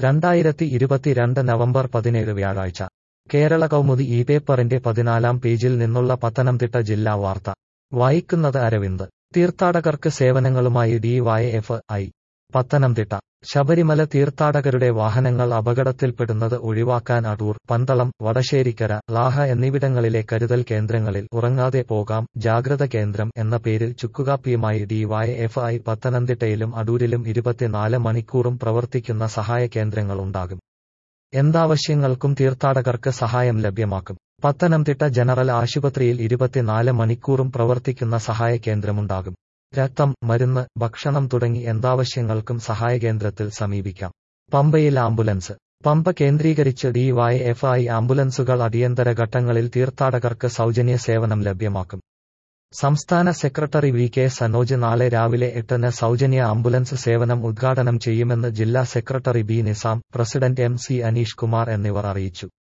രണ്ടായിരത്തി ഇരുപത്തിരണ്ട് നവംബർ പതിനേഴ് വ്യാഴാഴ്ച കേരള കൗമുദി ഈ പേപ്പറിന്റെ പതിനാലാം പേജിൽ നിന്നുള്ള പത്തനംതിട്ട ജില്ലാ വാർത്ത വായിക്കുന്നത് അരവിന്ദ് തീർത്ഥാടകർക്ക് സേവനങ്ങളുമായി ഡിവൈഎഫ് ഐ പത്തനംതിട്ട ശബരിമല തീർത്ഥാടകരുടെ വാഹനങ്ങൾ അപകടത്തിൽപ്പെടുന്നത് ഒഴിവാക്കാൻ അടൂർ പന്തളം വടശ്ശേരിക്കര ലാഹ എന്നിവിടങ്ങളിലെ കരുതൽ കേന്ദ്രങ്ങളിൽ ഉറങ്ങാതെ പോകാം ജാഗ്രത കേന്ദ്രം എന്ന പേരിൽ ചുക്കുകാപ്പിയുമായി ഡിവൈഎഫ് ഐ പത്തനംതിട്ടയിലും അടൂരിലും ഇരുപത്തിനാല് മണിക്കൂറും പ്രവർത്തിക്കുന്ന സഹായ കേന്ദ്രങ്ങൾ ഉണ്ടാകും എന്താവശ്യങ്ങൾക്കും തീർത്ഥാടകർക്ക് സഹായം ലഭ്യമാക്കും പത്തനംതിട്ട ജനറൽ ആശുപത്രിയിൽ ഇരുപത്തിനാല് മണിക്കൂറും പ്രവർത്തിക്കുന്ന സഹായ കേന്ദ്രമുണ്ടാകും രക്തം മരുന്ന് ഭക്ഷണം തുടങ്ങി എന്താവശ്യങ്ങൾക്കും സഹായകേന്ദ്രത്തിൽ സമീപിക്കാം പമ്പയിൽ ആംബുലൻസ് പമ്പ കേന്ദ്രീകരിച്ച് ഡിവൈഎഫ്ഐ ആംബുലൻസുകൾ അടിയന്തര ഘട്ടങ്ങളിൽ തീർത്ഥാടകർക്ക് സൗജന്യ സേവനം ലഭ്യമാക്കും സംസ്ഥാന സെക്രട്ടറി വി കെ സനോജ് നാളെ രാവിലെ എട്ടിന് സൗജന്യ ആംബുലൻസ് സേവനം ഉദ്ഘാടനം ചെയ്യുമെന്ന് ജില്ലാ secretary B Nizam president M C Aneesh Kumar എന്നിവർ അറിയിച്ചു